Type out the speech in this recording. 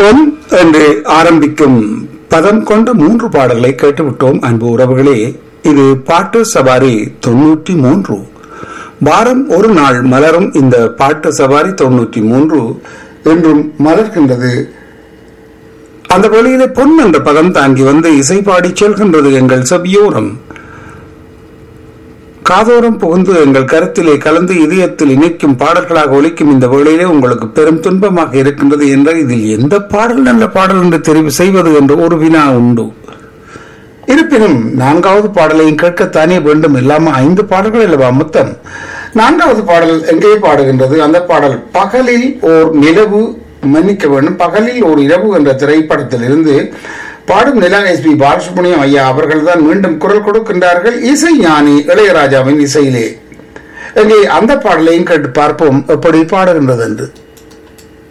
கேட்போம் என்று ஆரம்பிக்கும் பதம் கொண்ட மூன்று பாடல்களை கேட்டுவிட்டோம் அன்பு உறவுகளே இது பாட்டு சவாரி தொன்னூற்றி மூன்று வாரம் ஒரு நாள் மலரும் இந்த பாட்டு சவாரி தொன்னூற்றி மூன்று என்றும் மலர்கின்றது அந்த வழியிலே பொன் என்ற பதம் தாங்கி வந்து இசை பாடி செல்கின்றது எங்கள் செவியோரம் காதோரம் புகுந்து எங்கள் கருத்திலே கலந்து இதயத்தில் இணைக்கும் பாடல்களாக ஒலிக்கும் இந்த வேளையிலே உங்களுக்கு பெரும் துன்பமாக இருக்கின்றது என்ற இதில் எந்த பாடல் நல்ல பாடல் என்று தெரிவு செய்வது என்று ஒரு வினா உண்டு இருப்பினும் நான்காவது பாடலையும் கேட்கத்தானே வேண்டும் இல்லாம ஐந்து பாடல்கள் அல்லவா மொத்தம் நான்காவது பாடல் எங்கே பாடுகின்றது அந்த பாடல் பகலில் ஓர் நிலவு மன்னிக்க வேண்டும் பகலில் ஒரு இரவு என்ற திரைப்படத்தில் இருந்து பாடும் நிலா எஸ் பி பாலசுப்ரமணியம் ஐயா அவர்கள் தான் மீண்டும் குரல் கொடுக்கின்றார்கள் இசை ஞானி இளையராஜாவின் இசையிலே எங்கே அந்த பாடலையும் கேட்டு பார்ப்போம் எப்படி பாடுகின்றது என்று